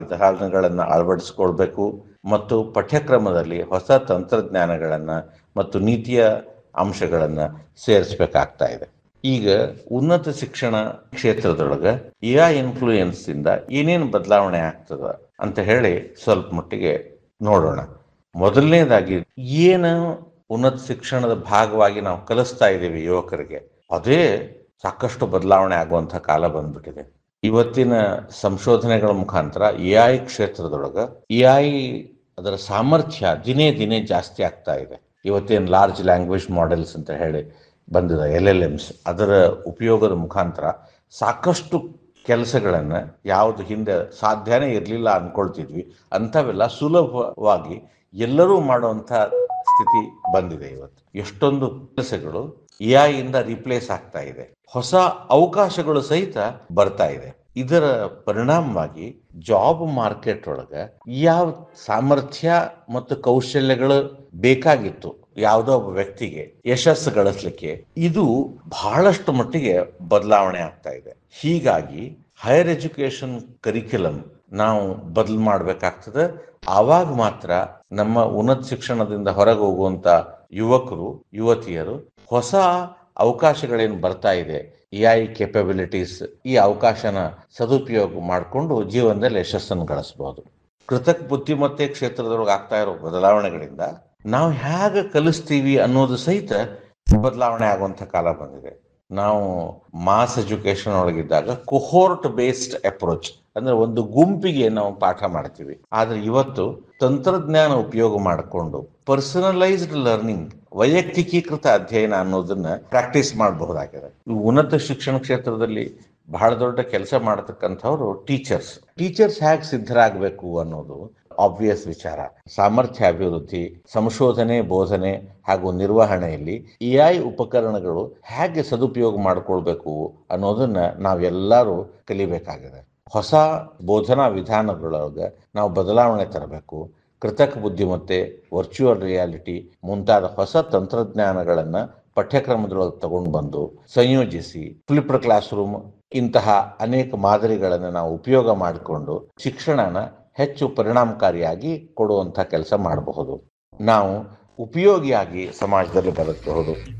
ವಿಧಾನಗಳನ್ನು ಅಳವಡಿಸಿಕೊಳ್ಬೇಕು ಮತ್ತು ಪಠ್ಯಕ್ರಮದಲ್ಲಿ ಹೊಸ ತಂತ್ರಜ್ಞಾನಗಳನ್ನು ಮತ್ತು ನೀತಿಯ ಅಂಶಗಳನ್ನು ಸೇರಿಸಬೇಕಾಗ್ತಾ ಇದೆ ಈಗ ಉನ್ನತ ಶಿಕ್ಷಣ ಕ್ಷೇತ್ರದೊಳಗೆ ಎ ಐ ಇನ್ಫ್ಲೂಯೆನ್ಸ್ ಇಂದ ಏನೇನು ಬದಲಾವಣೆ ಆಗ್ತದ ಅಂತ ಹೇಳಿ ಸ್ವಲ್ಪ ಮಟ್ಟಿಗೆ ನೋಡೋಣ ಮೊದಲನೇದಾಗಿ ಏನು ಉನ್ನತ ಶಿಕ್ಷಣದ ಭಾಗವಾಗಿ ನಾವು ಕಲಿಸ್ತಾ ಇದ್ದೀವಿ ಯುವಕರಿಗೆ ಅದೇ ಸಾಕಷ್ಟು ಬದಲಾವಣೆ ಆಗುವಂಥ ಕಾಲ ಬಂದ್ಬಿಟ್ಟಿದೆ ಇವತ್ತಿನ ಸಂಶೋಧನೆಗಳ ಮುಖಾಂತರ ಎ ಐ ಕ್ಷೇತ್ರದೊಳಗೆ ಎ ಐ ಅದರ ಸಾಮರ್ಥ್ಯ ದಿನೇ ದಿನೇ ಜಾಸ್ತಿ ಆಗ್ತಾ ಇದೆ ಇವತ್ತೇನು ಲಾರ್ಜ್ ಲ್ಯಾಂಗ್ವೇಜ್ ಮಾಡೆಲ್ಸ್ ಅಂತ ಹೇಳಿ ಬಂದಿದೆ ಎಲ್ ಎಲ್ ಎಮ್ಸ್ ಅದರ ಉಪಯೋಗದ ಮುಖಾಂತರ ಸಾಕಷ್ಟು ಕೆಲಸಗಳನ್ನು ಯಾವುದು ಹಿಂದೆ ಸಾಧ್ಯನೇ ಇರಲಿಲ್ಲ ಅಂದ್ಕೊಳ್ತಿದ್ವಿ ಅಂಥವೆಲ್ಲ ಸುಲಭವಾಗಿ ಎಲ್ಲರೂ ಮಾಡುವಂಥ ಸ್ಥಿತಿ ಬಂದಿದೆ ಇವತ್ತು ಎಷ್ಟೊಂದು ಕೆಲಸಗಳು ಎ ಐ ಇಂದ ರಿಪ್ಲೇಸ್ ಆಗ್ತಾ ಇದೆ ಹೊಸ ಅವಕಾಶಗಳು ಸಹಿತ ಬರ್ತಾ ಇದೆ ಇದರ ಪರಿಣಾಮವಾಗಿ ಜಾಬ್ ಮಾರ್ಕೆಟ್ ಒಳಗೆ ಯಾವ ಸಾಮರ್ಥ್ಯ ಮತ್ತು ಕೌಶಲ್ಯಗಳು ಬೇಕಾಗಿತ್ತು ಯಾವುದೋ ಒಬ್ಬ ವ್ಯಕ್ತಿಗೆ ಯಶಸ್ಸು ಗಳಿಸ್ಲಿಕ್ಕೆ ಇದು ಬಹಳಷ್ಟು ಮಟ್ಟಿಗೆ ಬದಲಾವಣೆ ಆಗ್ತಾ ಇದೆ ಹೀಗಾಗಿ ಹೈಯರ್ ಎಜುಕೇಶನ್ ಕರಿಕ್ಯುಲಮ್ ನಾವು ಬದಲು ಮಾಡಬೇಕಾಗ್ತದೆ ಆವಾಗ ಮಾತ್ರ ನಮ್ಮ ಉನ್ನತ ಶಿಕ್ಷಣದಿಂದ ಹೊರಗೆ ಹೋಗುವಂತ ಯುವಕರು ಯುವತಿಯರು ಹೊಸ ಅವಕಾಶಗಳೇನು ಬರ್ತಾ ಇದೆ ಎ ಐ ಕೆಪಬಿಲಿಟೀಸ್ ಈ ಅವಕಾಶನ ಸದುಪಯೋಗ ಮಾಡಿಕೊಂಡು ಜೀವನದಲ್ಲಿ ಯಶಸ್ಸನ್ನು ಗಳಿಸಬಹುದು ಕೃತಕ ಬುದ್ಧಿಮತ್ತೆ ಕ್ಷೇತ್ರದೊಳಗೆ ಆಗ್ತಾ ಇರೋ ಬದಲಾವಣೆಗಳಿಂದ ನಾವು ಹೇಗೆ ಕಲಿಸ್ತೀವಿ ಅನ್ನೋದು ಸಹಿತ ಬದಲಾವಣೆ ಆಗುವಂಥ ಕಾಲ ಬಂದಿದೆ ನಾವು ಮಾಸ್ ಎಜುಕೇಶನ್ ಒಳಗಿದ್ದಾಗ ಕೊಹೋರ್ಟ್ ಬೇಸ್ಡ್ ಅಪ್ರೋಚ್ ಅಂದ್ರೆ ಒಂದು ಗುಂಪಿಗೆ ನಾವು ಪಾಠ ಮಾಡ್ತೀವಿ ಆದ್ರೆ ಇವತ್ತು ತಂತ್ರಜ್ಞಾನ ಉಪಯೋಗ ಮಾಡಿಕೊಂಡು ಪರ್ಸನಲೈಸ್ಡ್ ಲರ್ನಿಂಗ್ ವೈಯಕ್ತಿಕೀಕೃತ ಅಧ್ಯಯನ ಅನ್ನೋದನ್ನ ಪ್ರಾಕ್ಟೀಸ್ ಮಾಡಬಹುದಾಗಿದೆ ಉನ್ನತ ಶಿಕ್ಷಣ ಕ್ಷೇತ್ರದಲ್ಲಿ ಬಹಳ ದೊಡ್ಡ ಕೆಲಸ ಮಾಡತಕ್ಕಂಥವ್ರು ಟೀಚರ್ಸ್ ಟೀಚರ್ಸ್ ಹೇಗೆ ಸಿದ್ಧರಾಗಬೇಕು ಅನ್ನೋದು ಆಬ್ವಿಯಸ್ ವಿಚಾರ ಸಾಮರ್ಥ್ಯ ಅಭಿವೃದ್ಧಿ ಸಂಶೋಧನೆ ಬೋಧನೆ ಹಾಗೂ ನಿರ್ವಹಣೆಯಲ್ಲಿ ಎ ಐ ಉಪಕರಣಗಳು ಹೇಗೆ ಸದುಪಯೋಗ ಮಾಡಿಕೊಳ್ಬೇಕು ಅನ್ನೋದನ್ನ ನಾವೆಲ್ಲರೂ ಕಲಿಬೇಕಾಗಿದೆ ಹೊಸ ಬೋಧನಾ ವಿಧಾನಗಳೊಳಗೆ ನಾವು ಬದಲಾವಣೆ ತರಬೇಕು ಕೃತಕ ಬುದ್ಧಿಮತ್ತೆ ವರ್ಚುವಲ್ ರಿಯಾಲಿಟಿ ಮುಂತಾದ ಹೊಸ ತಂತ್ರಜ್ಞಾನಗಳನ್ನು ಪಠ್ಯಕ್ರಮದೊಳಗೆ ತಗೊಂಡು ಬಂದು ಸಂಯೋಜಿಸಿ ಫ್ಲಿಪ್ಡ್ ಕ್ಲಾಸ್ ರೂಮ್ ಇಂತಹ ಅನೇಕ ಮಾದರಿಗಳನ್ನು ನಾವು ಉಪಯೋಗ ಮಾಡಿಕೊಂಡು ಶಿಕ್ಷಣನ ಹೆಚ್ಚು ಪರಿಣಾಮಕಾರಿಯಾಗಿ ಕೊಡುವಂಥ ಕೆಲಸ ಮಾಡಬಹುದು ನಾವು ಉಪಯೋಗಿಯಾಗಿ ಸಮಾಜದಲ್ಲಿ ಬದುಕಬಹುದು